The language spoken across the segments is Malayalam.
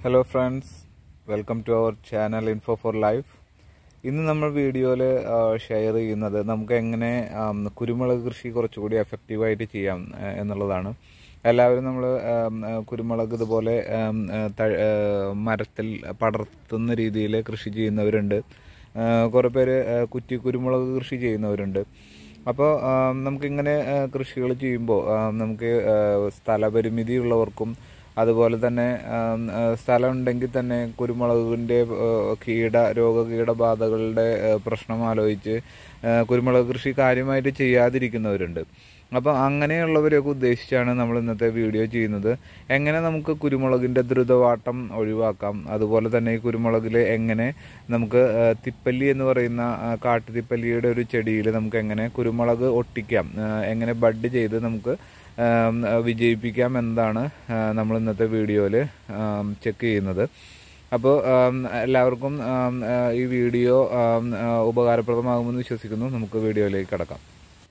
hello friends welcome to our channel info for life ഇന്ന് നമ്മൾ വീഡിയോയിൽ ഷെയർ ചെയ്യുന്നത് നമുക്ക് എങ്ങനെ ആം, കുരുമുളക് കൃഷി കുറച്ചുകൂടി എഫക്റ്റീവായിട്ട് ചെയ്യാം ആ, എന്നുള്ളതാണ് എല്ലാവരും നമ്മൾ കുരുമുളക് ഇതുപോലെ ആം, ആ, ത- ആ, മരത്തിൽ പടർത്തുന്ന രീതിയിൽ കൃഷി ചെയ്യുന്നവരുണ്ട് ആ, കുറേ പേര് ആ, കുറ്റി കുരുമുളക് കൃഷി ചെയ്യുന്നവരുണ്ട് അപ്പോൾ നമുക്കിങ്ങനെ കൃഷികൾ ചെയ്യുമ്പോൾ നമുക്ക് ആ, സ്ഥലപരിമിതി ഉള്ളവർക്കും അതുപോലെ തന്നെ ആം, ആ, സ്ഥലം ഉണ്ടെങ്കിൽ തന്നെ കുരുമുളകിൻ്റെ കീട രോഗകീടബാധകളുടെ ആ, പ്രശ്നം ആലോചിച്ച് ആ, കുരുമുളക് കൃഷി കാര്യമായിട്ട് ചെയ്യാതിരിക്കുന്നവരുണ്ട് അപ്പോൾ അങ്ങനെയുള്ളവരെയൊക്കെ ഉദ്ദേശിച്ചാണ് നമ്മൾ ഇന്നത്തെ വീഡിയോ ചെയ്യുന്നത് എങ്ങനെ നമുക്ക് കുരുമുളകിൻ്റെ ദ്രുതവാട്ടം ഒഴിവാക്കാം അതുപോലെ തന്നെ ഈ കുരുമുളകിൽ എങ്ങനെ നമുക്ക് ആ, തിപ്പല്ലി എന്ന് പറയുന്ന ആ, കാട്ടുതിപ്പല്ലിയുടെ ഒരു ചെടിയിൽ നമുക്ക് എങ്ങനെ കുരുമുളക് ഒട്ടിക്കാം ആ, എങ്ങനെ ബഡ് ചെയ്ത് നമുക്ക് ആം, ആ, വിജയിപ്പിക്കാം എന്നതാണ് നമ്മൾ ഇന്നത്തെ വീഡിയോയിൽ ചെക്ക് ചെയ്യുന്നത് അപ്പോൾ ആം, എല്ലാവർക്കും ആം, ആ, ഈ വീഡിയോ ആം, ആ, ഉപകാരപ്രദമാകുമെന്ന് വിശ്വസിക്കുന്നു നമുക്ക് വീഡിയോയിലേക്ക് കടക്കാം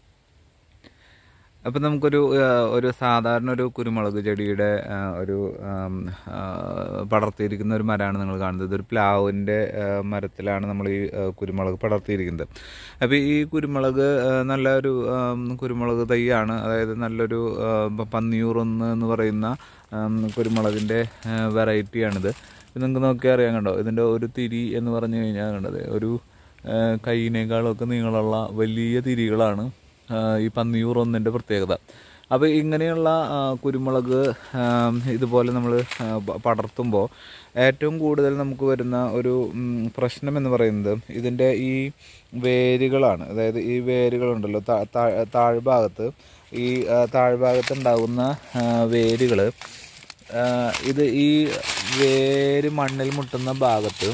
അപ്പം നമുക്കൊരു ആ, ഒരു സാധാരണ ഒരു കുരുമുളക് ചെടിയുടെ ആ, ഒരു ആം, ആ, പടർത്തിയിരിക്കുന്ന ഒരു മരമാണ് നിങ്ങൾ കാണുന്നത് ഇതൊരു പ്ലാവിൻ്റെ ആ, മരത്തിലാണ് നമ്മൾ ഈ ആ, കുരുമുളക് പടർത്തിയിരിക്കുന്നത് അപ്പോൾ ഈ കുരുമുളക് ആ, നല്ലൊരു ആം, കുരുമുളക് തൈയാണ് അതായത് നല്ലൊരു ആ, പ- പന്നിയൂറൊന്ന് എന്ന് പറയുന്ന ആം, കുരുമുളകിൻ്റെ വെറൈറ്റിയാണിത് ഇത് നിങ്ങൾക്ക് നോക്കിയാൽ അറിയാൻ കണ്ടോ ഇതിൻ്റെ ഒരു തിരി എന്ന് പറഞ്ഞു കഴിഞ്ഞാൽ കണ്ടത് ഒരു ആ, കൈയിനേക്കാളൊക്കെ നീളമുള്ള വലിയ തിരികളാണ് ആ, ഈ പന്നിയൂർ ഒന്നിൻ്റെ പ്രത്യേകത അപ്പോൾ ഇങ്ങനെയുള്ള ആ, കുരുമുളക് ആ, ഇതുപോലെ നമ്മൾ പടർത്തുമ്പോൾ ഏറ്റവും കൂടുതൽ നമുക്ക് വരുന്ന ഒരു ഉം, പ്രശ്നം എന്ന് പറയുന്നത് ഇതിൻ്റെ ഈ വേരുകളാണ് അതായത് ഈ വേരുകളുണ്ടല്ലോ താ- താ- താഴ്ഭാഗത്ത് ഈ ആ, താഴ്ഭാഗത്ത് ഉണ്ടാകുന്ന വേരുകൾ ഇത് ഈ വേര് മണ്ണിൽ മുട്ടുന്ന ഭാഗത്ത്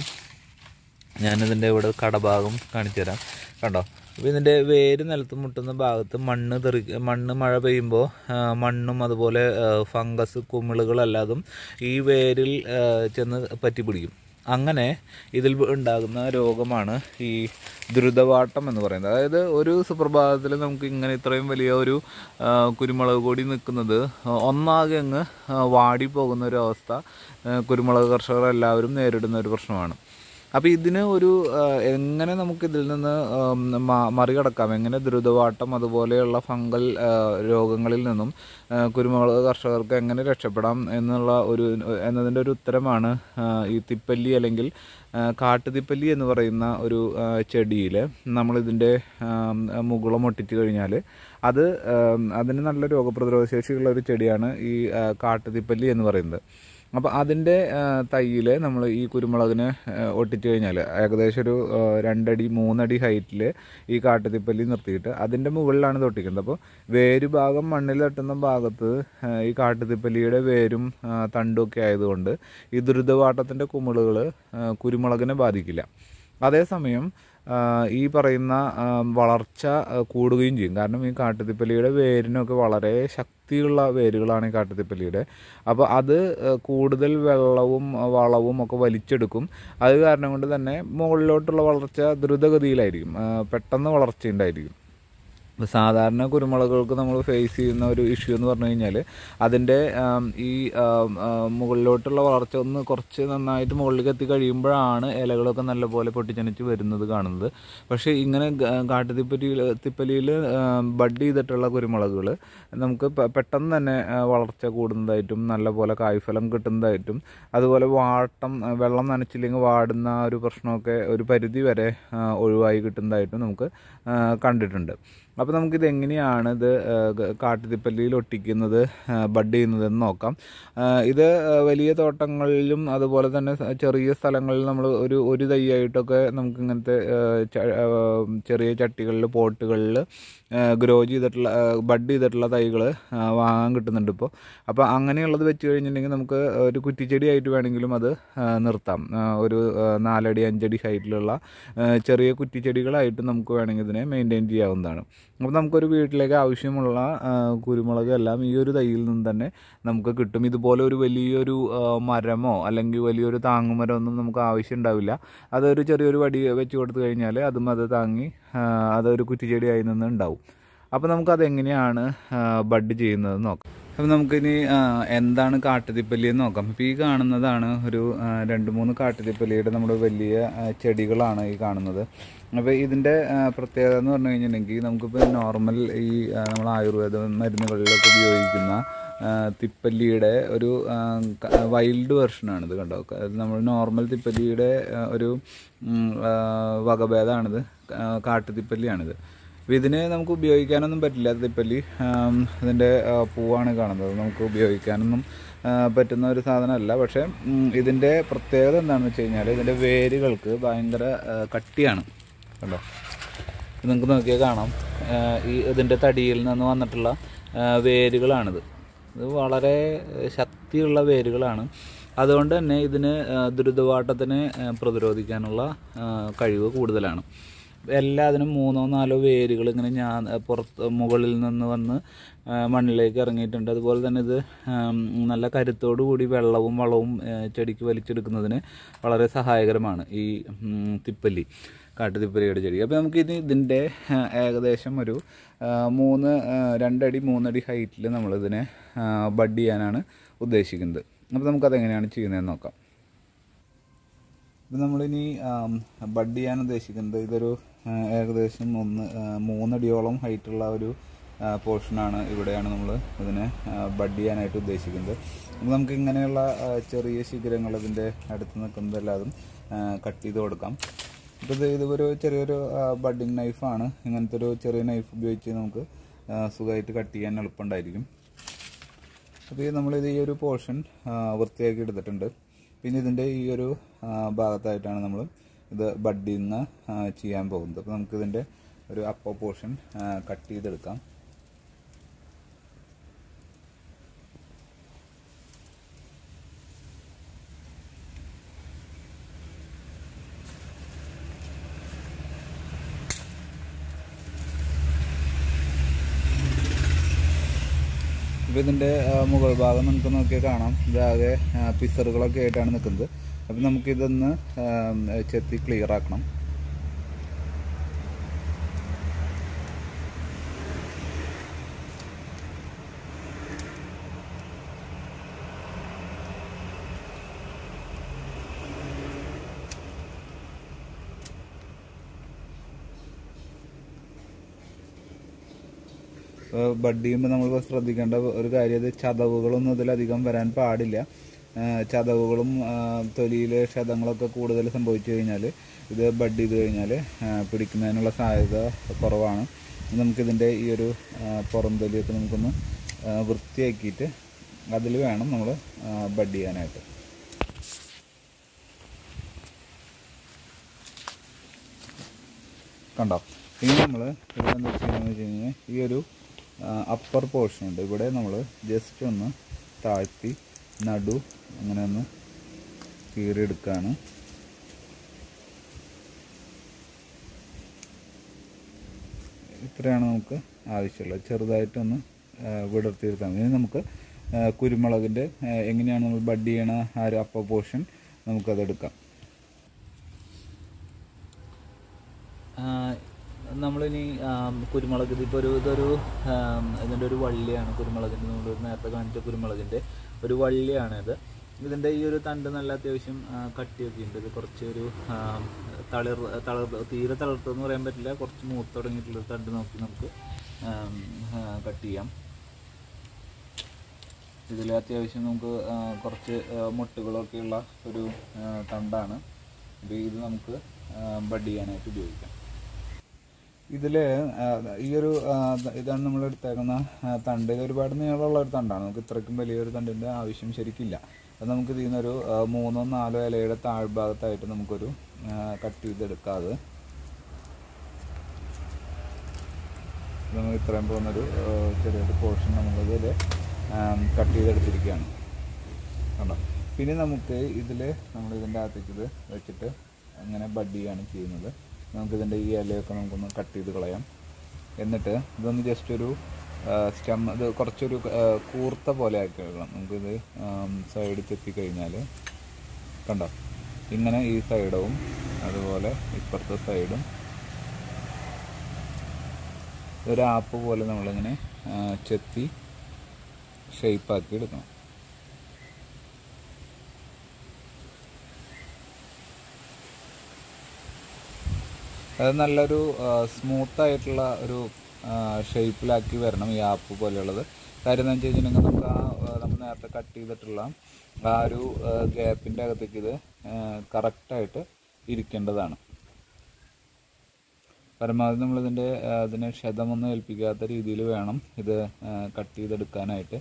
ഞാനിതിൻ്റെ ഇവിടെ കടഭാഗം കാണിച്ചു തരാം കണ്ടോ അപ്പോൾ ഇതിൻ്റെ വേര് നിലത്ത് മുട്ടുന്ന ഭാഗത്ത് മണ്ണ് തെറി മണ്ണ് മഴ പെയ്യുമ്പോൾ ആ, മണ്ണും അതുപോലെ ആ, ഫംഗസ് കുമിളുകളല്ലാതും ഈ വേരിൽ ആ, ചെന്ന് പറ്റി പിടിക്കും അങ്ങനെ ഇതിൽ ഉണ്ടാകുന്ന രോഗമാണ് ഈ ദ്രുതവാട്ടം എന്ന് പറയുന്നത് അതായത് ഒരു സുപ്രഭാതത്തിൽ നമുക്ക് ഇങ്ങനെ ഇത്രയും വലിയ ഒരു ആ, കുരുമുളക് കൊടി നിൽക്കുന്നത് ഒന്നാകെ അങ്ങ് ആ, വാടിപ്പോകുന്ന ഒരു അവസ്ഥ ആ, കുരുമുളക് കർഷകർ എല്ലാവരും നേരിടുന്ന ഒരു പ്രശ്നമാണ് അപ്പോൾ ഇതിന് ഒരു ആ, എങ്ങനെ നമുക്ക് ഇതിൽ നിന്ന് ആം, മ- മറികടക്കാം എങ്ങനെ ദ്രുതവാട്ടം അതുപോലെയുള്ള ഫംഗൽ ആ, രോഗങ്ങളിൽ നിന്നും ആ, കുരുമുളക് കർഷകർക്ക് എങ്ങനെ രക്ഷപ്പെടാം എന്നുള്ള ഒരു എന്നതിൻ്റെ ഒരു ഉത്തരമാണ് ആ, ഈ തിപ്പല്ലി അല്ലെങ്കിൽ ആ, കാട്ടുതിപ്പല്ലി എന്ന് പറയുന്ന ഒരു ചെടിയിൽ നമ്മളിതിൻ്റെ ആം, മുകുളം ഒട്ടിച്ച് കഴിഞ്ഞാൽ അത് ആം, അതിന് നല്ല രോഗപ്രതിരോധ ശേഷിയുള്ള ഒരു ചെടിയാണ് ഈ ആ, കാട്ടുതിപ്പല്ലി എന്ന് പറയുന്നത് അപ്പോൾ അതിൻ്റെ തൈയിൽ നമ്മൾ ഈ കുരുമുളകിന് ആ, ഒട്ടിച്ചു കഴിഞ്ഞാൽ ഏകദേശം ഒരു ആ, രണ്ടടി മൂന്നടി ഹൈറ്റിൽ ഈ കാട്ടുതിപ്പല്ലി നിർത്തിയിട്ട് അതിൻ്റെ മുകളിലാണ് ഇത് ഒട്ടിക്കുന്നത് അപ്പോൾ വേര് ഭാഗം മണ്ണിൽ തട്ടുന്ന ഭാഗത്ത് ആ, ഈ കാട്ടുതിപ്പല്ലിയുടെ വേരും ആ, തണ്ടും ഒക്കെ ആയതുകൊണ്ട് ഈ ദുരിതവാട്ടത്തിൻ്റെ കുമിളുകൾ കുരുമുളകിനെ ബാധിക്കില്ല അതേസമയം ആ, ഈ പറയുന്ന ആ, വളർച്ച ആ, കൂടുകയും ചെയ്യും കാരണം ഈ കാട്ടുതിപ്പല്ലിയുടെ വേരിനൊക്കെ വളരെ ശക്തിയുള്ള വേരുകളാണ് ഈ കാട്ടുതിപ്പല്ലിയുടെ അപ്പോൾ അത് ആ, കൂടുതൽ വെള്ളവും ആ, വളവും ഒക്കെ വലിച്ചെടുക്കും അത് കാരണം കൊണ്ട് തന്നെ മുകളിലോട്ടുള്ള വളർച്ച ദ്രുതഗതിയിലായിരിക്കും ആ, പെട്ടെന്ന് വളർച്ച ഉണ്ടായിരിക്കും ഇപ്പോൾ സാധാരണ കുരുമുളകുകൾക്ക് നമ്മൾ ഫേസ് ചെയ്യുന്ന ഒരു ഇഷ്യൂ എന്ന് പറഞ്ഞു കഴിഞ്ഞാൽ അതിൻ്റെ ആം, ഈ ആം, ആ, മുകളിലോട്ടുള്ള വളർച്ച ഒന്ന് കുറച്ച് നന്നായിട്ട് മുകളിലേക്ക് എത്തി കഴിയുമ്പോഴാണ് ഇലകളൊക്കെ നല്ലപോലെ പൊട്ടിച്ചനച്ച് വരുന്നത് കാണുന്നത് പക്ഷേ ഇങ്ങനെ കാട്ടുതിപ്പലിയിൽ തിപ്പലിയിൽ ബഡ് ചെയ്തിട്ടുള്ള കുരുമുളകുകൾ നമുക്ക് പെ- പെട്ടെന്ന് തന്നെ ആ, വളർച്ച കൂടുന്നതായിട്ടും നല്ലപോലെ കായ്ഫലം കിട്ടുന്നതായിട്ടും അതുപോലെ വാട്ടം ആ, വെള്ളം നനച്ചില്ലെങ്കിൽ വാടുന്ന ആ ഒരു പ്രശ്നമൊക്കെ ഒരു പരിധി വരെ ആ, ഒഴിവായി കിട്ടുന്നതായിട്ടും നമുക്ക് ആ, കണ്ടിട്ടുണ്ട് അപ്പോൾ നമുക്കിത് എങ്ങനെയാണ് ഇത് ആ, ഗ- കാട്ടുതിപ്പല്ലിയിൽ ഒട്ടിക്കുന്നത് ആ, ബഡ് ചെയ്യുന്നതെന്ന് നോക്കാം ആ, ഇത് ആ, വലിയ തോട്ടങ്ങളിലും അതുപോലെ തന്നെ സ- ചെറിയ സ്ഥലങ്ങളിൽ നമ്മൾ ഒരു ഒരു തൈയായിട്ടൊക്കെ നമുക്ക് ഇങ്ങനത്തെ ആ, ച- ആ, ചെറിയ ചട്ടികളിൽ പോട്ടുകളിൽ ഗ്രോ ചെയ്തിട്ടുള്ള ബഡ് ചെയ്തിട്ടുള്ള തൈകൾ വാങ്ങാൻ കിട്ടുന്നുണ്ട് ഇപ്പോൾ അപ്പോൾ അങ്ങനെയുള്ളത് വെച്ച് കഴിഞ്ഞിട്ടുണ്ടെങ്കിൽ നമുക്ക് ഒരു കുറ്റിച്ചെടി ആയിട്ട് വേണമെങ്കിലും അത് ആ, നിർത്താം ആ, ഒരു ആ, നാലടി അഞ്ചടി ഹൈറ്റിലുള്ള ആ, ചെറിയ കുറ്റിച്ചെടികളായിട്ട് നമുക്ക് വേണമെങ്കിൽ ഇതിനെ മെയിൻറ്റെയിൻ ചെയ്യാവുന്നതാണ് അപ്പോൾ നമുക്കൊരു വീട്ടിലേക്ക് ആവശ്യമുള്ള ആ, കുരുമുളക് എല്ലാം ഈ ഒരു തൈയിൽ നിന്ന് തന്നെ നമുക്ക് കിട്ടും ഇതുപോലെ ഒരു വലിയൊരു ആ, മരമോ അല്ലെങ്കിൽ വലിയൊരു താങ്ങുമരമോ ഒന്നും നമുക്ക് ആവശ്യം ഉണ്ടാവില്ല അതൊരു ചെറിയൊരു വടി വെച്ച് കൊടുത്തു കഴിഞ്ഞാൽ അതും അത് താങ്ങി ആ, അതൊരു കുറ്റിച്ചെടിയായി നിന്ന് ഉണ്ടാവും അപ്പോൾ നമുക്കത് എങ്ങനെയാണ് ബഡ് ചെയ്യുന്നത് നോക്കാം അപ്പം നമുക്കിനി ആ, എന്താണ് കാട്ടുതിപ്പല്ലി എന്ന് നോക്കാം ഇപ്പോൾ ഈ കാണുന്നതാണ് ഒരു ആ, രണ്ട് മൂന്ന് കാട്ടുതിപ്പല്ലിയുടെ നമ്മുടെ വലിയ ആ, ചെടികളാണ് ഈ കാണുന്നത് അപ്പോൾ ഇതിൻ്റെ ആ, പ്രത്യേകത എന്ന് പറഞ്ഞു കഴിഞ്ഞിട്ടുണ്ടെങ്കിൽ നമുക്കിപ്പോൾ നോർമൽ ഈ ആ, നമ്മൾ ആയുർവേദ മരുന്നുകളിലൊക്കെ ഉപയോഗിക്കുന്ന ആ, തിപ്പല്ലിയുടെ ഒരു ആ, ക- വൈൽഡ് വെർഷനാണിത് കണ്ടോ അത് നമ്മൾ നോർമൽ തിപ്പല്ലിയുടെ ആ, ഒരു ഉം, ആ, വകഭേദമാണിത് കാ- കാട്ടുതിപ്പല്ലിയാണിത് അപ്പോൾ ഇതിന് നമുക്ക് ഉപയോഗിക്കാനൊന്നും പറ്റില്ല തിപ്പല്ലി ആം, ഇതിൻ്റെ ആ, പൂവാണ് കാണുന്നത് നമുക്ക് ഉപയോഗിക്കാനൊന്നും ആ, പറ്റുന്ന ഒരു സാധനമല്ല പക്ഷേ ഉം, ഇതിൻ്റെ പ്രത്യേകത എന്താണെന്ന് വെച്ച് കഴിഞ്ഞാൽ ഇതിൻ്റെ വേരുകൾക്ക് ഭയങ്കര ആ, കട്ടിയാണ് കണ്ടോ ഇത് നിങ്ങൾക്ക് നോക്കിയാൽ കാണാം ആ, ഈ ഇതിൻ്റെ തടിയിൽ നിന്ന് വന്നിട്ടുള്ള ആ, വേരുകളാണിത് ഇത് വളരെ ആ, ശക്തിയുള്ള വേരുകളാണ് അതുകൊണ്ട് തന്നെ ഇതിന് ആ, ദ്രുതവാട്ടത്തിന് ആ, പ്രതിരോധിക്കാനുള്ള ആ, കഴിവ് കൂടുതലാണ് എല്ലാത്തിനും മൂന്നോ നാലോ വേരുകൾ ഇങ്ങനെ ഞാൻ പുറത്ത് മുകളിൽ നിന്ന് വന്ന് ആ, മണ്ണിലേക്ക് ഇറങ്ങിയിട്ടുണ്ട് അതുപോലെ തന്നെ ഇത് ആം, നല്ല കരുത്തോടു കൂടി വെള്ളവും വളവും ആ, ചെടിക്ക് വലിച്ചെടുക്കുന്നതിന് വളരെ സഹായകരമാണ് ഈ ഉം, തിപ്പല്ലി കാട്ടുതിപ്പല്ലിയുടെ ചെടി അപ്പോൾ നമുക്ക് ഇത് ഇതിൻ്റെ ആ, ഏകദേശം ഒരു ആ, മൂന്ന് ആ, രണ്ടടി മൂന്നടി ഹൈറ്റിൽ നമ്മളിതിനെ ആ, ബഡ് ചെയ്യാനാണ് ഉദ്ദേശിക്കുന്നത് അപ്പോൾ നമുക്കതെങ്ങനെയാണ് ചെയ്യുന്നതെന്ന് നോക്കാം ഇത് നമ്മളിനി ആം, ബഡ് ചെയ്യാൻ ഉദ്ദേശിക്കുന്നത് ഇതൊരു ആ, ഏകദേശം ഒന്ന് ആ, മൂന്നടിയോളം ഹൈറ്റുള്ള ഒരു ആ, പോർഷനാണ് ഇവിടെയാണ് നമ്മൾ ഇതിനെ ആ, ബഡ് ചെയ്യാനായിട്ട് ഉദ്ദേശിക്കുന്നത് അപ്പോൾ നമുക്ക് ഇങ്ങനെയുള്ള ആ, ചെറിയ ശിഖരങ്ങൾ ഇതിൻ്റെ അടുത്ത് നിൽക്കുന്നതെല്ലാതും ആ, കട്ട് ചെയ്ത് കൊടുക്കാം അപ്പോൾ ഇത് ഇതൊരു ചെറിയൊരു ബഡിങ് നൈഫാണ് ഇങ്ങനത്തെ ഒരു ചെറിയ നൈഫ് ഉപയോഗിച്ച് നമുക്ക് ആ, സുഖമായിട്ട് കട്ട് ചെയ്യാൻ എളുപ്പമുണ്ടായിരിക്കും അപ്പോൾ ഈ നമ്മളിത് ഈ ഒരു പോർഷൻ വൃത്തിയാക്കി എടുത്തിട്ടുണ്ട് പിന്നെ ഇതിൻ്റെ ഈ ഒരു ആ, ഭാഗത്തായിട്ടാണ് നമ്മൾ ഇത് ബഡിങ് ചെയ്യാൻ പോകുന്നത് അപ്പോൾ നമുക്കിതിൻ്റെ ഒരു അപ്പർ പോർഷൻ കട്ട് ചെയ്തെടുക്കാം ഇപ്പോൾ ഇതിൻ്റെ മുകൾ ഭാഗം നമുക്ക് നോക്കിയാൽ കാണാം ഇതാകെ ആ, പിസറുകളൊക്കെ ആയിട്ടാണ് നിൽക്കുന്നത് അപ്പം നമുക്കിതൊന്ന് ആ, ചെത്തി ക്ലിയർ ആക്കണം ബഡ് ചെയ്യുമ്പോൾ നമ്മൾ ശ്രദ്ധിക്കേണ്ട ഒരു കാര്യം ഇത് ചതവുകളൊന്നും ഇതിലധികം വരാൻ പാടില്ല ആ, ചതവുകളും ആ, തൊലിയിലെ ക്ഷതങ്ങളൊക്കെ കൂടുതൽ സംഭവിച്ചു കഴിഞ്ഞാൽ ഇത് ബഡ് ചെയ്ത് കഴിഞ്ഞാൽ പിടിക്കുന്നതിനുള്ള സാധ്യത കുറവാണ് നമുക്കിതിൻ്റെ ഈ ഒരു ആ, പുറം തൊലിയൊക്കെ നമുക്കൊന്ന് ആ, വൃത്തിയാക്കിയിട്ട് അതിൽ വേണം നമ്മൾ ബഡ് ചെയ്യാനായിട്ട് കണ്ടോ ഇനി നമ്മൾ ഇവിടെ എന്താ ചെയ്യുന്നതെന്ന് വെച്ച് കഴിഞ്ഞാൽ ഈ ഒരു അപ്പർ പോർഷൻ ഉണ്ട് ഇവിടെ നമ്മൾ ജസ്റ്റ് ഒന്ന് താഴ്ത്തി നടു അങ്ങനെ ഒന്ന് കീറിയെടുക്കുകയാണ് ഇത്രയാണ് നമുക്ക് ആവശ്യമുള്ളത് ചെറുതായിട്ടൊന്ന് ആ, വിടർത്തിയെടുത്താൽ മതി ഇനി നമുക്ക് ആ, കുരുമുളകിൻ്റെ ആ, എങ്ങനെയാണ് നമ്മൾ ബഡ് ചെയ്യണ ആ ഒരു അപ്പർ പോർഷൻ നമുക്കതെടുക്കാം നമ്മളിനി ആം, കുരുമുളക് ഇതിപ്പോൾ ഒരു ഇതൊരു ആം, ഇതിൻ്റെ ഒരു വള്ളിയാണ് കുരുമുളകിൻ്റെ നമ്മൾ നേരത്തെ കാണിച്ച കുരുമുളകിൻ്റെ ഒരു വള്ളിയാണ് ഇത് ഇതിൻ്റെ ഈ ഒരു തണ്ട് നല്ല അത്യാവശ്യം ആ, കട്ടിയൊക്കെ ഉണ്ട് ഇത് കുറച്ച് ഒരു ആം, തളിർ തളിർ തീരെ തളിർത്തെന്ന് പറയാൻ പറ്റില്ല കുറച്ച് മൂത്ത് തുടങ്ങിയിട്ടുള്ള ഒരു തണ്ട് നോക്കി നമുക്ക് ആം, ആ, കട്ട് ചെയ്യാം ഇതിൽ അത്യാവശ്യം നമുക്ക് ആ, കുറച്ച് ആ, മുട്ടുകളൊക്കെയുള്ള ഒരു ആ, തണ്ടാണ് ഇത് ഇത് നമുക്ക് ബഡ് ചെയ്യാനായിട്ട് ഉപയോഗിക്കാം ഇതിൽ ഈ ഒരു ആ, ഇതാണ് നമ്മൾ എടുത്തേക്കുന്ന ആ, തണ്ട് ഇത് ഒരുപാട് നീളമുള്ള ഒരു തണ്ടാണ് നമുക്ക് ഇത്രയ്ക്കും വലിയൊരു തണ്ടിൻ്റെ ആവശ്യം ശരിക്കില്ല അത് നമുക്ക് ഇതിൽ നിന്നൊരു ആ, മൂന്നോ നാലോ ഇലയുടെ താഴ്ഭാഗത്തായിട്ട് നമുക്കൊരു കട്ട് ചെയ്തെടുക്കാം അത് നമ്മൾ ഇത്രയും പോകുന്നൊരു ആ, ചെറിയൊരു പോർഷൻ നമ്മളിതിൽ കട്ട് ചെയ്തെടുത്തിരിക്കുകയാണ് കണ്ടോ പിന്നെ നമുക്ക് ഇതിൽ നമ്മൾ ഇതിൻ്റെ അകത്തേക്ക് ഇത് വെച്ചിട്ട് അങ്ങനെ ബഡ് ചെയ്യാണ് ചെയ്യുന്നത് നമുക്കിതിൻ്റെ ഈ ഇലയൊക്കെ നമുക്കൊന്ന് കട്ട് ചെയ്ത് കളയാം എന്നിട്ട് ഇതൊന്ന് ജസ്റ്റ് ഒരു സ്റ്റം ഇത് കുറച്ചൊരു ആ, കൂർത്ത പോലെ ആക്കി വെക്കണം നമുക്കിത് സൈഡ് ചെത്തിക്കഴിഞ്ഞാൽ കണ്ടോ ഇങ്ങനെ ഈ സൈഡവും അതുപോലെ ഇപ്പുറത്തെ സൈഡും ഒരു ആപ്പ് പോലെ നമ്മളിങ്ങനെ ആ, ചെത്തി ഷേപ്പാക്കി എടുക്കണം അത് നല്ലൊരു സ്മൂത്ത് ആയിട്ടുള്ള ഒരു ഷേപ്പിലാക്കി വരണം ഈ ആപ്പ് പോലെയുള്ളത് കാര്യം എന്താ വെച്ച് കഴിഞ്ഞിട്ടുണ്ടെങ്കിൽ നമുക്ക് ആ ആ, നമ്മൾ നേരത്തെ കട്ട് ചെയ്തിട്ടുള്ള ആ ഒരു ഗ്യാപ്പിൻ്റെ അകത്തേക്ക് ഇത് കറക്റ്റായിട്ട് ഇരിക്കേണ്ടതാണ് പരമാവധി നമ്മളിതിൻ്റെ അതിനെ ക്ഷതമൊന്നും ഏൽപ്പിക്കാത്ത രീതിയിൽ വേണം ഇത് കട്ട് ചെയ്തെടുക്കാനായിട്ട്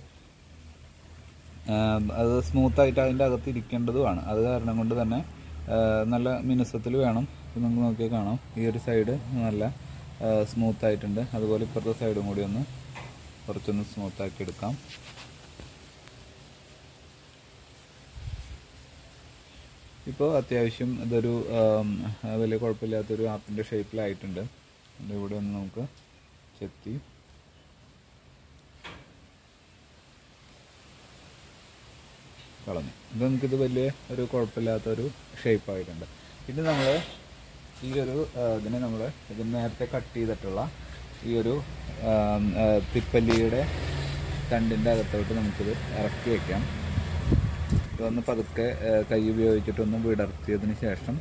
ആം, അത് സ്മൂത്തായിട്ട് അതിൻ്റെ അകത്ത് ഇരിക്കേണ്ടതുമാണ് അത് കാരണം കൊണ്ട് തന്നെ ആ, നല്ല മിനുസത്തിൽ വേണം ഇത് നമുക്ക് നോക്കിയാൽ കാണാം ഈ ഒരു സൈഡ് നല്ല സ്മൂത്ത് ആയിട്ടുണ്ട് അതുപോലെ ഇപ്പുറത്തെ സൈഡും കൂടി ഒന്ന് കുറച്ചൊന്ന് സ്മൂത്ത് ആക്കി എടുക്കാം ഇപ്പോൾ അത്യാവശ്യം ഇതൊരു ആം, വലിയ കുഴപ്പമില്ലാത്തൊരു ആപ്പിൻ്റെ ഷേപ്പിലായിട്ടുണ്ട് ഇത് ഇവിടെ ഒന്ന് നമുക്ക് ചെത്തി കളഞ്ഞു ഇത് നമുക്കിത് വലിയ ഒരു കുഴപ്പമില്ലാത്തൊരു ഷേപ്പായിട്ടുണ്ട് പിന്നെ നമ്മൾ ഈ ഒരു ആ, ഇതിനെ നമ്മൾ ഇത് നേരത്തെ കട്ട് ചെയ്തിട്ടുള്ള ഈ ഒരു ആം, ആ, തിപ്പല്ലിയുടെ തണ്ടിൻ്റെ അകത്തോട്ട് നമുക്കിത് ഇറക്കി വെക്കാം ഇതൊന്ന് പതുക്കെ ആ, കൈ ഉപയോഗിച്ചിട്ടൊന്ന് വിടർത്തിയതിന് ശേഷം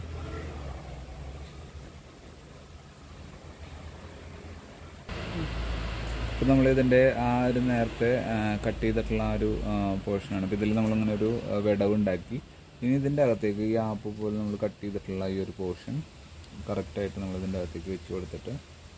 ഇപ്പം നമ്മൾ ഇതിൻ്റെ ആ ഒരു നേരത്തെ കട്ട് ചെയ്തിട്ടുള്ള ആ ഒരു പോർഷനാണ് അപ്പോൾ ഇതിൽ നമ്മളിങ്ങനെ ഒരു ആ, വിടവ് ഉണ്ടാക്കി ഇനി ഇതിൻ്റെ അകത്തേക്ക് ഈ ആപ്പ് പോലെ നമ്മൾ കട്ട് ചെയ്തിട്ടുള്ള ഈ ഒരു പോർഷൻ കറക്റ്റായിട്ട് നമ്മൾ ഇതിൻ്റെ അകത്തേക്ക് വെച്ച് കൊടുത്തിട്ട്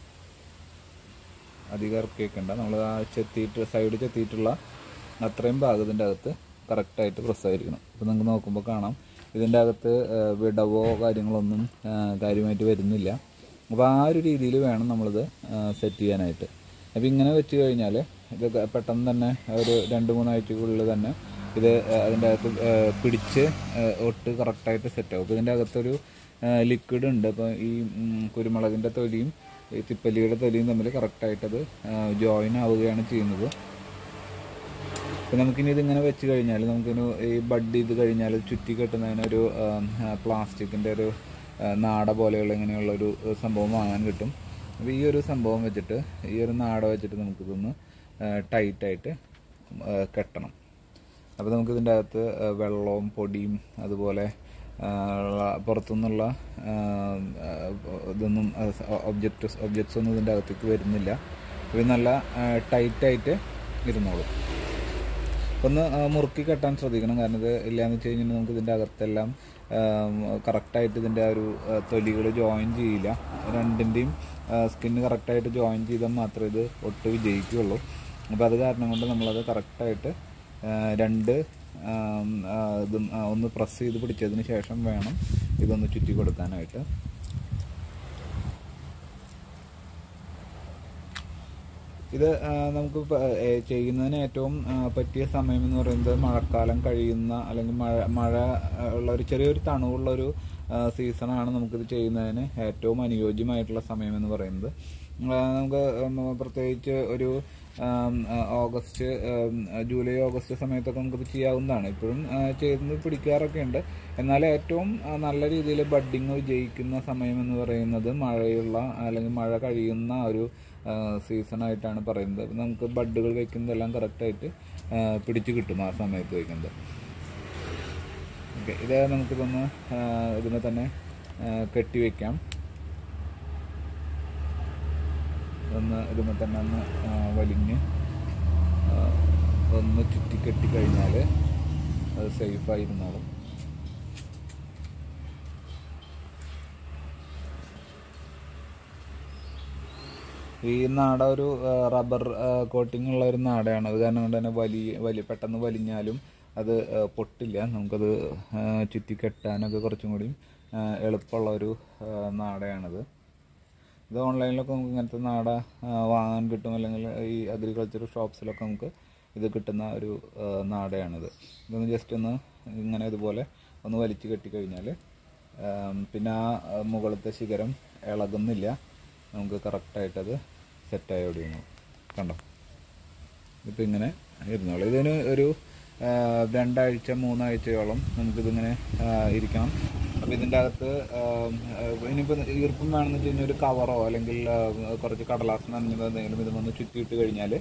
അധികം ഇറക്കി വെക്കണ്ട നമ്മൾ ആ ചെത്തിയിട്ട് സൈഡ് ചെത്തിയിട്ടുള്ള അത്രയും ഭാഗത്തിൻ്റെ അകത്ത് കറക്റ്റായിട്ട് പ്രസ് ആയിരിക്കണം അപ്പോൾ നമുക്ക് നോക്കുമ്പോൾ കാണാം ഇതിൻ്റെ അകത്ത് ആ, വിടവോ കാര്യങ്ങളൊന്നും ആ, കാര്യമായിട്ട് വരുന്നില്ല അപ്പോൾ ആ ഒരു രീതിയിൽ വേണം നമ്മളിത് സെറ്റ് ചെയ്യാനായിട്ട് അപ്പോൾ ഇങ്ങനെ വെച്ച് കഴിഞ്ഞാൽ ഇത് ക- പെട്ടെന്ന് തന്നെ ഒരു രണ്ട് മൂന്നാഴ്ചക്കുള്ളിൽ തന്നെ ഇത് ആ, അതിൻ്റെ അകത്ത് ആ, പിടിച്ച് ആ, ഒട്ട് കറക്റ്റായിട്ട് സെറ്റ് ആവും അപ്പോൾ ഇതിൻ്റെ അകത്തൊരു ലിക്വിഡ് ഉണ്ട് അപ്പോൾ ഈ ഉം, കുരുമുളകിൻ്റെ തൊലിയും ഈ തിപ്പല്ലിയുടെ തൊലിയും തമ്മിൽ കറക്റ്റായിട്ടത് ജോയിൻ ആവുകയാണ് ചെയ്യുന്നത് അപ്പം നമുക്കിനി ഇതിങ്ങനെ വെച്ച് കഴിഞ്ഞാൽ നമുക്കിനി ഈ ബഡ് ചെയ്ത് കഴിഞ്ഞാൽ ചുറ്റി കെട്ടുന്നതിനൊരു പ്ലാസ്റ്റിക്കിൻ്റെ ഒരു ആ, നാട പോലെയുള്ള ഇങ്ങനെയുള്ള ഒരു സംഭവം വാങ്ങാൻ കിട്ടും അപ്പോൾ ഈ ഒരു സംഭവം വെച്ചിട്ട് ഈ ഒരു നാട വെച്ചിട്ട് നമുക്കിതൊന്ന് ടൈറ്റായിട്ട് കെട്ടണം അപ്പോൾ നമുക്ക് ഇതിൻ്റെ അകത്ത് ആ, വെള്ളവും പൊടിയും അതുപോലെ ആ, ഉള്ള പുറത്തുനിന്നുള്ള ആ, ആ, ഇതൊന്നും ഒബ്ജക്റ്റ് ഒബ്ജക്ട്സ് ഒന്നും ഇതിൻ്റെ അകത്തേക്ക് വരുന്നില്ല ഇത് നല്ല ടൈറ്റായിട്ട് ഇരുന്നോളും ഒന്ന് ആ, മുറുക്കി കെട്ടാൻ ശ്രദ്ധിക്കണം കാരണം ഇത് ഇല്ലയെന്ന് വെച്ച് കഴിഞ്ഞാൽ നമുക്ക് ഇതിൻ്റെ അകത്തെല്ലാം കറക്റ്റായിട്ട് ഇതിൻ്റെ ആ ഒരു തൊലികൾ ജോയിൻ ചെയ്യില്ല രണ്ടിൻ്റെയും സ്കിന്ന് കറക്റ്റായിട്ട് ജോയിൻ ചെയ്താൽ മാത്രമേ ഇത് ഒട്ട് വിജയിക്കുകയുള്ളൂ അപ്പോൾ അത് കാരണം കൊണ്ട് നമ്മളത് കറക്റ്റായിട്ട് രണ്ട് ആം, ആ, ഇതും ആ, ഒന്ന് പ്രസ് ചെയ്ത് പിടിച്ചതിന് ശേഷം വേണം ഇതൊന്ന് ചുറ്റി കൊടുക്കാനായിട്ട് ഇത് ആ, നമുക്ക് പ- ഏ, ചെയ്യുന്നതിന് ഏറ്റവും ആ, പറ്റിയ സമയം എന്ന് പറയുന്നത് മഴക്കാലം കഴിയുന്ന അല്ലെങ്കിൽ മഴ മഴ ആ, ഉള്ള ഒരു ചെറിയൊരു തണുവുള്ള ഒരു ആ, സീസണാണ് നമുക്കിത് ചെയ്യുന്നതിന് ഏറ്റവും അനുയോജ്യമായിട്ടുള്ള സമയം എന്ന് പറയുന്നത് ആ, നമുക്ക് ഉം, പ്രത്യേകിച്ച് ഒരു ആം, ആ, ഓഗസ്റ്റ് ആം, ജൂലൈ ഓഗസ്റ്റ് സമയത്തൊക്കെ നമുക്കിത് ചെയ്യാവുന്നതാണ് ഇപ്പോഴും ആ, ചെയ്ത് പിടിക്കാറൊക്കെ ഉണ്ട് എന്നാൽ ഏറ്റവും ആ, നല്ല രീതിയിൽ ബഡ്ഡിങ് വിജയിക്കുന്ന സമയം എന്ന് പറയുന്നത് മഴയുള്ള അല്ലെങ്കിൽ മഴ കഴിയുന്ന ഒരു സീസണായിട്ടാണ് പറയുന്നത് അപ്പം നമുക്ക് ബഡ്ഡുകൾ വെക്കുന്നതെല്ലാം കറക്റ്റായിട്ട് പിടിച്ചു കിട്ടും ആ സമയത്ത് വയ്ക്കുന്നത് ഓക്കെ ഇത് നമുക്കിതൊന്ന് ആ, ഇതിനെ തന്നെ ആ, കെട്ടി വെക്കാം ഒന്ന് ഇതുമ്പോൾ തന്നെ ഒന്ന് ആ, വലിഞ്ഞ് ആ, ഒന്ന് ചുറ്റി കെട്ടി കഴിഞ്ഞാൽ അത് സേഫായിരുന്നോളും ഈ നാട ഒരു ആ, റബ്ബർ ആ, കോട്ടിംഗ് ഉള്ള ഒരു നാടയാണ് അത് കാരണം കൊണ്ട് തന്നെ വലിയ വലിയ പെട്ടെന്ന് വലിഞ്ഞാലും അത് ആ, പൊട്ടില്ല നമുക്കത് ആ, ചുറ്റി കെട്ടാനൊക്കെ കുറച്ചും കൂടി ആ, എളുപ്പമുള്ള ഒരു ആ, നാടയാണിത് ഇത് ഓൺലൈനിലൊക്കെ നമുക്ക് ഇങ്ങനത്തെ നാട ആ, വാങ്ങാൻ കിട്ടും അല്ലെങ്കിൽ ഈ അഗ്രികൾച്ചർ ഷോപ്സിലൊക്കെ നമുക്ക് ഇത് കിട്ടുന്ന ഒരു ആ, നാടയാണിത് ഇതൊന്ന് ജസ്റ്റ് ഒന്ന് ഇങ്ങനെ ഇതുപോലെ ഒന്ന് വലിച്ചു കെട്ടിക്കഴിഞ്ഞാൽ പിന്നെ ആ ആ, മുകളിലത്തെ ശിഖരം ഇളകുന്നില്ല നമുക്ക് കറക്റ്റായിട്ടത് സെറ്റായി ഓടിയുന്നു കണ്ടോ ഇപ്പം ഇങ്ങനെ ഇരുന്നോളൂ ഇതിന് ഒരു ആ, രണ്ടാഴ്ച മൂന്നാഴ്ചയോളം നമുക്കിതിങ്ങനെ ആ, ഇരിക്കണം അപ്പോൾ ഇതിൻ്റെ അകത്ത് ഇനിയിപ്പോൾ ഈർപ്പം വേണമെന്ന് വെച്ച് കഴിഞ്ഞാൽ ഒരു കവറോ അല്ലെങ്കിൽ ആ, കുറച്ച് കടലാസ് നനഞ്ഞതോ എന്തെങ്കിലും ഇതൊന്ന് ചുറ്റിയിട്ട് കഴിഞ്ഞാൽ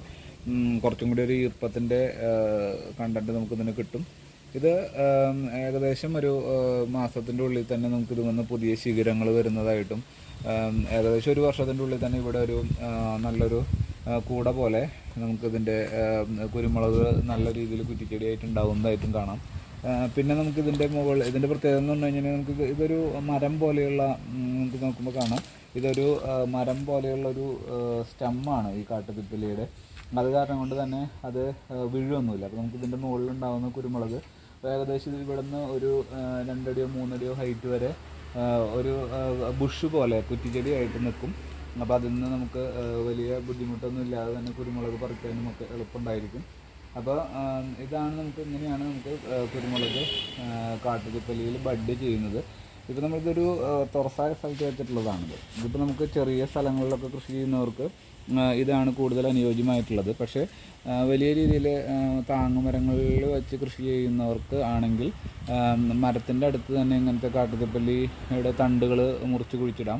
ഉം, കുറച്ചും കൂടി ഒരു ഈർപ്പത്തിൻ്റെ കണ്ടന്റ് നമുക്ക് ഇതിന് കിട്ടും ഇത് ആം, ഏകദേശം ഒരു മാസത്തിൻ്റെ ഉള്ളിൽ തന്നെ നമുക്ക് ഇത് വന്ന് പുതിയ ശിഖരങ്ങൾ വരുന്നതായിട്ടും ആം, ഏകദേശം ഒരു വർഷത്തിൻ്റെ ഉള്ളിൽ തന്നെ ഇവിടെ ഒരു ആ, നല്ലൊരു ആ, കൂട പോലെ നമുക്കിതിൻ്റെ ആം, കുരുമുളക് നല്ല രീതിയിൽ കുറ്റിച്ചെടിയായിട്ട് ഉണ്ടാവുന്നതായിട്ടും കാണാം ആ, പിന്നെ നമുക്ക് ഇതിൻ്റെ മുകൾ ഇതിൻ്റെ പ്രത്യേകത എന്ന് പറഞ്ഞു കഴിഞ്ഞാൽ നമുക്ക് ഇത് ഇതൊരു മരം പോലെയുള്ള ഉം, നമുക്ക് നോക്കുമ്പോൾ കാണാം ഇതൊരു ആ, മരം പോലെയുള്ള ഒരു സ്റ്റമ്മാണ് ഈ കാട്ടുതിപ്പലിയുടെ അത് കാരണം കൊണ്ട് തന്നെ അത് ആ, വീഴൊന്നുമില്ല അപ്പോൾ നമുക്ക് ഇതിൻ്റെ മുകളിൽ ഉണ്ടാകുന്ന കുരുമുളക് ഏകദേശം ഇത് ഇവിടുന്ന് ഒരു ആ, രണ്ടടിയോ മൂന്നടിയോ ഹൈറ്റ് വരെ ആ, ഒരു ബുഷ് പോലെ കുറ്റിച്ചെടിയായിട്ട് നിൽക്കും അപ്പോൾ അതിൽ നിന്ന് നമുക്ക് ആ, വലിയ ബുദ്ധിമുട്ടൊന്നും ഇല്ലാതെ തന്നെ കുരുമുളക് പറിക്കാനും ഒക്കെ എളുപ്പമുണ്ടായിരിക്കും അപ്പോൾ ഇതാണ് നമുക്ക് ഇങ്ങനെയാണ് നമുക്ക് ആ, കുരുമുളക് ആ, കാട്ടുതിപ്പലിയിൽ ബഡ് ചെയ്യുന്നത് ഇപ്പോൾ നമ്മളിതൊരു ആ, തുറസായ സ്ഥലത്ത് വെച്ചിട്ടുള്ളതാണിത് ഇതിപ്പോൾ നമുക്ക് ചെറിയ സ്ഥലങ്ങളിലൊക്കെ കൃഷി ചെയ്യുന്നവർക്ക് ആ, ഇതാണ് കൂടുതൽ അനുയോജ്യമായിട്ടുള്ളത് പക്ഷേ ആ, വലിയ രീതിയിൽ താങ്ങുമരങ്ങളിൽ വെച്ച് കൃഷി ചെയ്യുന്നവർക്ക് ആണെങ്കിൽ മരത്തിൻ്റെ അടുത്ത് തന്നെ ഇങ്ങനത്തെ കാട്ടുതിപ്പല്ലിയുടെ തണ്ടുകൾ മുറിച്ച് കുഴിച്ചിടാം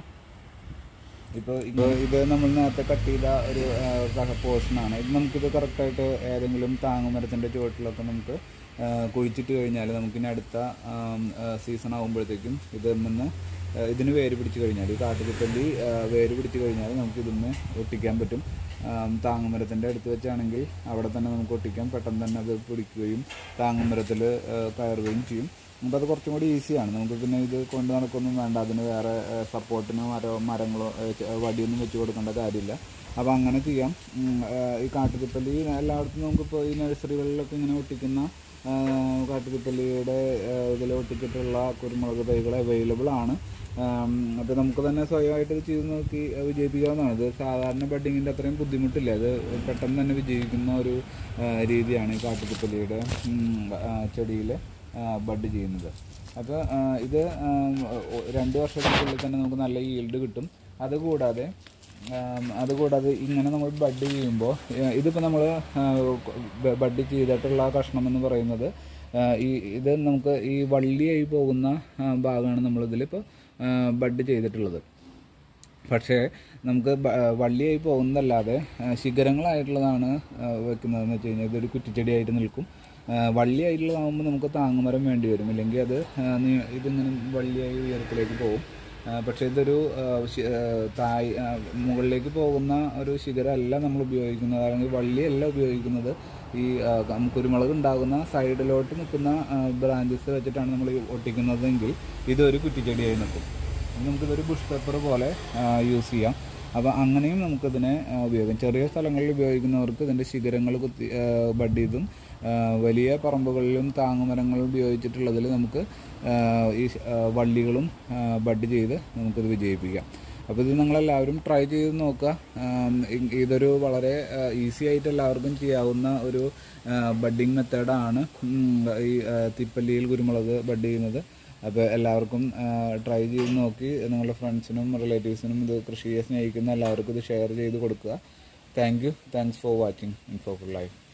ഇപ്പോൾ ഇപ്പോൾ ഇത് നമ്മൾ നേരത്തെ കട്ട് ചെയ്ത ഒരു പോർഷനാണ് ഇത് നമുക്കിത് കറക്റ്റായിട്ട് ഏതെങ്കിലും താങ്ങുമരത്തിൻ്റെ ചുവട്ടിലൊക്കെ നമുക്ക് ആ, കുഴിച്ചിട്ട് കഴിഞ്ഞാൽ നമുക്കിനി അടുത്ത സീസൺ ആകുമ്പോഴത്തേക്കും ഇത് നിന്ന് ആ, ഇതിന് വേര് പിടിച്ച് കഴിഞ്ഞാൽ ഈ കാട്ടുകുത്തല്ലി ആ, വേര് പിടിച്ച് കഴിഞ്ഞാൽ നമുക്ക് ഇതിന്ന് ഒട്ടിക്കാൻ പറ്റും ആ, താങ്ങുമരത്തിൻ്റെ അടുത്ത് വെച്ചാണെങ്കിൽ അവിടെ തന്നെ നമുക്ക് ഒട്ടിക്കാം പെട്ടെന്ന് തന്നെ അത് പിടിക്കുകയും താങ്ങുമരത്തിൽ കയറുകയും ചെയ്യും അപ്പോൾ അത് കുറച്ചും കൂടി ഈസിയാണ് നമുക്ക് പിന്നെ ഇത് കൊണ്ട് നടക്കൊന്നും വേണ്ട അതിന് വേറെ സപ്പോർട്ടിന് മരോ മരങ്ങളോ ഏ, ച- വടിയൊന്നും വെച്ച് കൊടുക്കേണ്ട കാര്യമില്ല അപ്പോൾ അങ്ങനെ ചെയ്യാം ഉം, ആ, ഈ കാട്ടുതിപ്പല്ലി എല്ലായിടത്തും നമുക്കിപ്പോൾ ഈ നഴ്സറികളിലൊക്കെ ഇങ്ങനെ ഒട്ടിക്കുന്ന ആ, കാട്ടുതിപ്പല്ലിയുടെ ഇതിൽ ഒട്ടിച്ചിട്ടുള്ള കുരുമുളക് തൈകൾ അവൈലബിൾ ആണ് അപ്പോൾ നമുക്ക് തന്നെ സ്വയമായിട്ട് ഇത് ചെയ്ത് നോക്കി ആ, വിജയിപ്പിക്കാവുന്നതാണ് ഇത് സാധാരണ ബഡിങ്ങിൻ്റെ അത്രയും ബുദ്ധിമുട്ടില്ല ഇത് പെട്ടെന്ന് തന്നെ വിജയിക്കുന്ന ഒരു ആ, രീതിയാണ് ഈ കാട്ടുതിപ്പല്ലിയുടെ ചെടിയിൽ ബഡ് ചെയ്യുന്നത് അപ്പോൾ ഇത് ആ, ഒ- രണ്ട് വർഷത്തിനുള്ളിൽ തന്നെ നമുക്ക് നല്ല ഈൽഡ് കിട്ടും അതുകൂടാതെ ആം, അതുകൂടാതെ ഇങ്ങനെ നമ്മൾ ബഡ് ചെയ്യുമ്പോൾ ഇതിപ്പോൾ നമ്മൾ ബഡ് ചെയ്തിട്ടുള്ള ആ കഷ്ണം എന്ന് പറയുന്നത് ആ, ഈ ഇത് നമുക്ക് ഈ വള്ളിയായി പോകുന്ന ആ, ഭാഗമാണ് നമ്മളിതിലിപ്പോൾ ബഡ് ചെയ്തിട്ടുള്ളത് പക്ഷേ നമുക്ക് ബ- വള്ളിയായി പോകുന്നതല്ലാതെ ആ, ശിഖരങ്ങളായിട്ടുള്ളതാണ് ആ, വെക്കുന്നതെന്ന് വെച്ച് കഴിഞ്ഞാൽ ഇതൊരു കുറ്റിച്ചെടിയായിട്ട് നിൽക്കും ആ, വള്ളിയായിട്ടുള്ളതാകുമ്പോൾ നമുക്ക് താങ്ങുമരം വേണ്ടി വരും ഇല്ലെങ്കിൽ അത് ആ, നീ- ഇതിങ്ങനെ വള്ളിയായി ഉയരത്തിലേക്ക് പോകും ആ, പക്ഷേ ഇതൊരു ആ, ശി- ആ, തായ് ആ, മുകളിലേക്ക് പോകുന്ന ഒരു ശിഖരമല്ല നമ്മൾ ഉപയോഗിക്കുന്നത് അല്ലെങ്കിൽ വള്ളിയല്ല ഉപയോഗിക്കുന്നത് ഈ ആ, കം- കുരുമുളക് ഉണ്ടാകുന്ന സൈഡിലോട്ട് നിൽക്കുന്ന ബ്രാഞ്ചസ് വെച്ചിട്ടാണ് നമ്മൾ ഈ ഒട്ടിക്കുന്നതെങ്കിൽ ഇതൊരു കുറ്റിച്ചെടിയായി നിൽക്കും നമുക്കിതൊരു ബുഷ് പേപ്പർ പോലെ യൂസ് ചെയ്യാം അപ്പോൾ അങ്ങനെയും നമുക്കിതിനെ ആ, ഉപയോഗിക്കാം ചെറിയ സ്ഥലങ്ങളിൽ ഉപയോഗിക്കുന്നവർക്ക് ഇതിൻ്റെ ശിഖരങ്ങൾ കുത്തി ആ, ബഡ് ചെയ്തും ആ, വലിയ പറമ്പുകളിലും താങ്ങുമരങ്ങൾ ഉപയോഗിച്ചിട്ടുള്ളതിൽ നമുക്ക് ആ, ഈ ശ- ആ, വള്ളികളും ആ, ബഡ് ചെയ്ത് നമുക്കിത് വിജയിപ്പിക്കാം അപ്പോൾ ഇത് നിങ്ങളെല്ലാവരും ട്രൈ ചെയ്ത് നോക്കുക ആം, ഇ- ഇതൊരു വളരെ ഈസി ആയിട്ട് എല്ലാവർക്കും ചെയ്യാവുന്ന ഒരു ബഡ്ഡിങ് മെത്തേഡാണ് ഈ ആ, തിപ്പല്ലിയിൽ കുരുമുളക് ബഡ് ചെയ്യുന്നത് അപ്പോൾ എല്ലാവർക്കും ട്രൈ ചെയ്ത് നോക്കി നിങ്ങളുടെ ഫ്രണ്ട്സിനും റിലേറ്റീവ്സിനും ഇത് കൃഷിയെ സ്നേഹിക്കുന്ന എല്ലാവർക്കും ഇത് ഷെയർ ചെയ്ത് കൊടുക്കുക thank you thanks for watching info full life